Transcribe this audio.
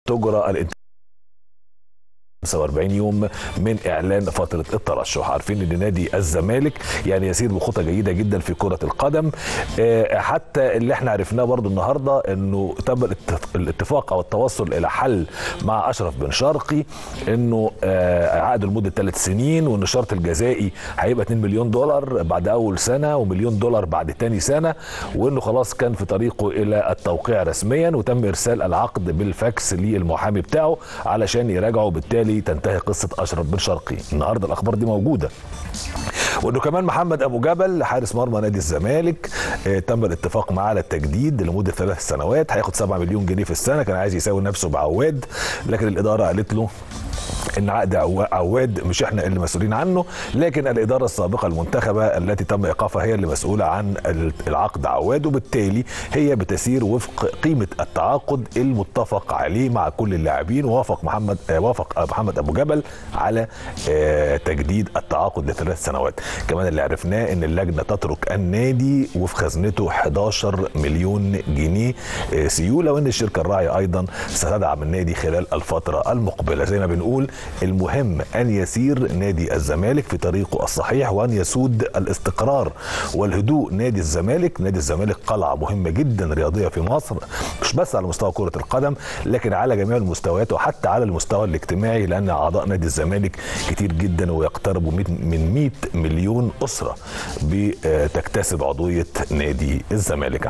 تجرى الانتخابات 45 يوم من اعلان فتره الترشح عارفين ان نادي الزمالك يعني يسير بخطى جيده جدا في كره القدم حتى اللي احنا عرفناه برضو النهارده انه تم الاتفاق او التوصل الى حل مع اشرف بن شرقي انه عقده لمده ثلاث سنين وان الشرط الجزائي هيبقى 2 مليون دولار بعد اول سنه ومليون دولار بعد ثاني سنه وانه خلاص كان في طريقه الى التوقيع رسميا وتم ارسال العقد بالفاكس للمحامي بتاعه علشان يراجعه بالتالي تنتهي قصه اشرف بن شرقي النهارده الاخبار دي موجوده وانه كمان محمد ابو جبل حارس مرمى نادي الزمالك اه تم الاتفاق معاه على التجديد لمده ثلاث سنوات هياخد 7 مليون جنيه في السنه كان عايز يساوي نفسه بعواد لكن الاداره قالت له ان عقد عواد مش احنا اللي مسؤولين عنه لكن الاداره السابقه المنتخبه التي تم ايقافها هي اللي مسؤوله عن العقد عواد وبالتالي هي بتسير وفق قيمه التعاقد المتفق عليه مع كل اللاعبين ووافق محمد وافق محمد ابو جبل على تجديد التعاقد لثلاث سنوات كمان اللي عرفناه ان اللجنه تترك النادي وفي خزنته 11 مليون جنيه سيوله وان الشركه الراعيه ايضا ستدعم النادي خلال الفتره المقبله زي ما بنقول المهم ان يسير نادي الزمالك في طريقه الصحيح وان يسود الاستقرار والهدوء نادي الزمالك نادي الزمالك قلعه مهمه جدا رياضيه في مصر مش بس على مستوى كره القدم لكن على جميع المستويات وحتى على المستوى الاجتماعي لان اعضاء نادي الزمالك كتير جدا ويقتربوا من 100 مليون اسره بتكتسب عضويه نادي الزمالك